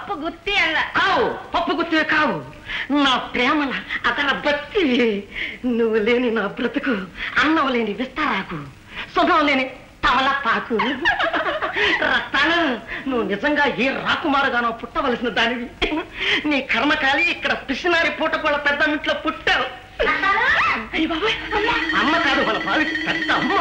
పప్పు గుత్తి అల్ల కావు పప్పు గుర్తువే కావు నా ప్రేమల అతన భక్తి నువ్వు లేని నా బ్రతుకు అన్నం లేని విస్తారాకు సుఖం లేని తమలపాకు రత్తాలు నువ్వు నిజంగా ఏ రాకుమారుగానో పుట్టవలసిన దానివి నీ కర్మకాలి ఇక్కడ పిసినారి పూటకోళ్ళ పెద్ద ఇంట్లో పుట్టావు అయ్య బాబాయ్, అమ్మ కాదు మన బావికి పెద్ద అమ్మ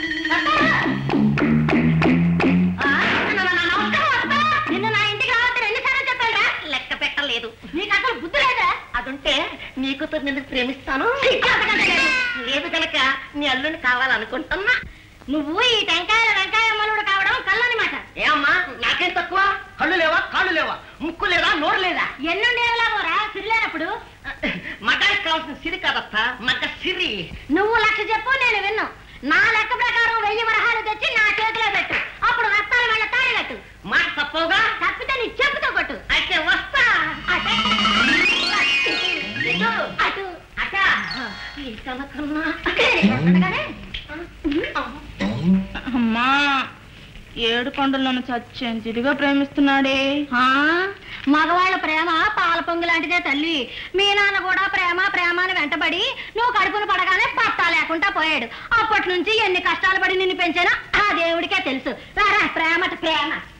నిన్ను నా ఇంటికి రావద్దని ఎన్నిసార్లు చెప్పాడా లెక్క పెట్టలేదు నీకు అసలు బుద్ధి లేదా అదుంటే నీ కూతురు నిన్ను ప్రేమిస్తాను లేదు కనుక నీ అల్లుని కావాలనుకుంటున్నా నువ్వు ఈ టెంకాయల వెంకాయ అమ్మలుడు కావడం కళ్ళనమాట ఏమ్మా నాకేం తక్కువ కళ్ళు లేవా కాళ్ళు లేవా ముక్కు లేదా నోరు లేదా ఎన్నుండేలా పోరా సిరిలేనప్పుడు మగానికి కావాల్సిన సిరి కాదత్త మగ సిరి నువ్వు లక్ష చెప్పు నేను విన్ను నా లెక్క ప్రకారం వెయ్యి వరహాలు తెచ్చి నా చేతిలో పెట్టు అప్పుడు రక్తాలు వెళ్ళ తాళి కట్టు మాట తప్పవుగా తప్పితే నీ చెప్పుతో కొట్టు అయితే వస్తా అటే. ఇటు, అటు అక్క ఈ కనకన్నా ఉండగానే. అమ్మా ఏడు కొండలను చచ్చేంచిదిగా ప్రేమిస్తున్నాడే ఆ, మగవాళ్ళ ప్రేమ పాల పొంగు లాంటిదే తల్లి మీ నాన్న కూడా ప్రేమ ప్రేమ అని వెంటబడి నువ్వు కడుపును పడగానే పత్తా లేకుండా పోయాడు అప్పటి నుంచి ఎన్ని కష్టాలు పడి నిన్ను పెంచానో ఆ దేవుడికే తెలుసు రారా ప్రేమట ప్రేమ